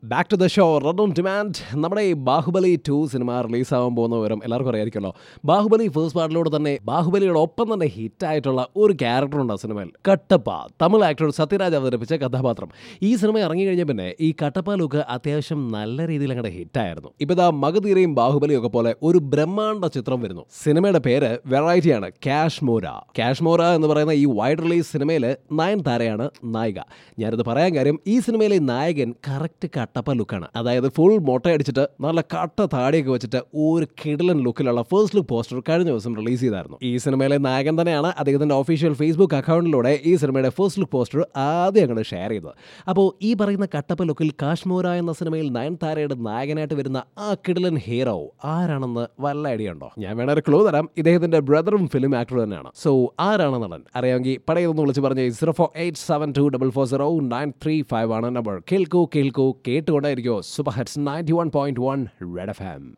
back to the show red on demand നമ്മുടെ ഈ Baahubali to cinema റിലീസാവാൻ പോകുന്ന വിവരം എല്ലാവർക്കും അറിയായിരിക്കുമല്ലോ ബാഹുബലി ഫസ്റ്റ് പാർട്ടിലൂടെ തന്നെ ബാഹുബലിയുടെ ഒപ്പം തന്നെ ഹിറ്റായിട്ടുള്ള ഒരു ക്യാരക്ടർ ഉണ്ട് ആ സിനിമയിൽ കട്ടപ്പ തമിഴ് ആക്ടർ സത്യരാജ് അവതരിപ്പിച്ച കഥാപാത്രം ഈ സിനിമ ഇറങ്ങി കഴിഞ്ഞ പിന്നെ ഈ കട്ടപ്പ ലുക്ക് അത്യാവശ്യം നല്ല രീതിയിൽ അങ്ങോട്ട് ഹിറ്റായിരുന്നു ഇപ്പൊ ഇതാ മഗധീരയും ബാഹുബലിയും ഒക്കെ പോലെ ഒരു ബ്രഹ്മാണ്ഡ ചിത്രം വരുന്നു സിനിമയുടെ പേര് വെറൈറ്റിയാണ് കാശ്മോര കാശ്മോര എന്ന് പറയുന്ന ഈ വൈഡ് റിലീസ് സിനിമയിൽ നയൻ താരയാണ് നായിക ഞാനിത് പറയാൻ കാര്യം ഈ സിനിമയിലെ നായകൻ കറക്റ്റ് കട്ടപ്പ ലുക്കാണ് അതായത് ഫുൾ മൊട്ടയടിച്ചിട്ട് നല്ല കട്ട താടിയൊക്കെ വെച്ചിട്ട് ഒരു കിടലൻ ലുക്കിലുള്ള ഫസ്റ്റ് ലുക്ക് പോസ്റ്റർ കഴിഞ്ഞ ദിവസം റിലീസ് ചെയ്തായിരുന്നു ഈ സിനിമയിലെ നായകൻ തന്നെയാണ് അദ്ദേഹത്തിന്റെ ഒഫീഷ്യൽ ഫേസ്ബുക്ക് അക്കൗണ്ടിലൂടെ ഈ സിനിമയുടെ ഫസ്റ്റ് ലുക്ക് പോസ്റ്റർ ആദ്യം അങ്ങോട്ട് ഷെയർ ചെയ്തത് അപ്പോൾ ഈ പറയുന്ന കട്ടപ്പ ലുക്കിൽ കാശ്മോര എന്ന സിനിമയിൽ നയൻ താരയുടെ നായകനായിട്ട് വരുന്ന ആ കിടലൻ ഹീറോ ആരാണെന്ന് വല്ല ഐഡിയ ഉണ്ടോ ഞാൻ വേണ ഒരു ക്ലൂ തരാം ഇദ്ദേഹത്തിന്റെ ബ്രദറും ഫിലിം ആക്ടർ തന്നെയാണ് സോ ആരാണ് നടൻ അറിയാമെങ്കിൽ പടയൊന്ന് വിളിച്ച് പറഞ്ഞ zero four eight seven two double four zero nine three five ആണ് നമ്പർ കേൾക്കൂ കേൾക്കൂ കേട്ടുകൊണ്ടായിരിക്കോ super hits ninety one point one red F M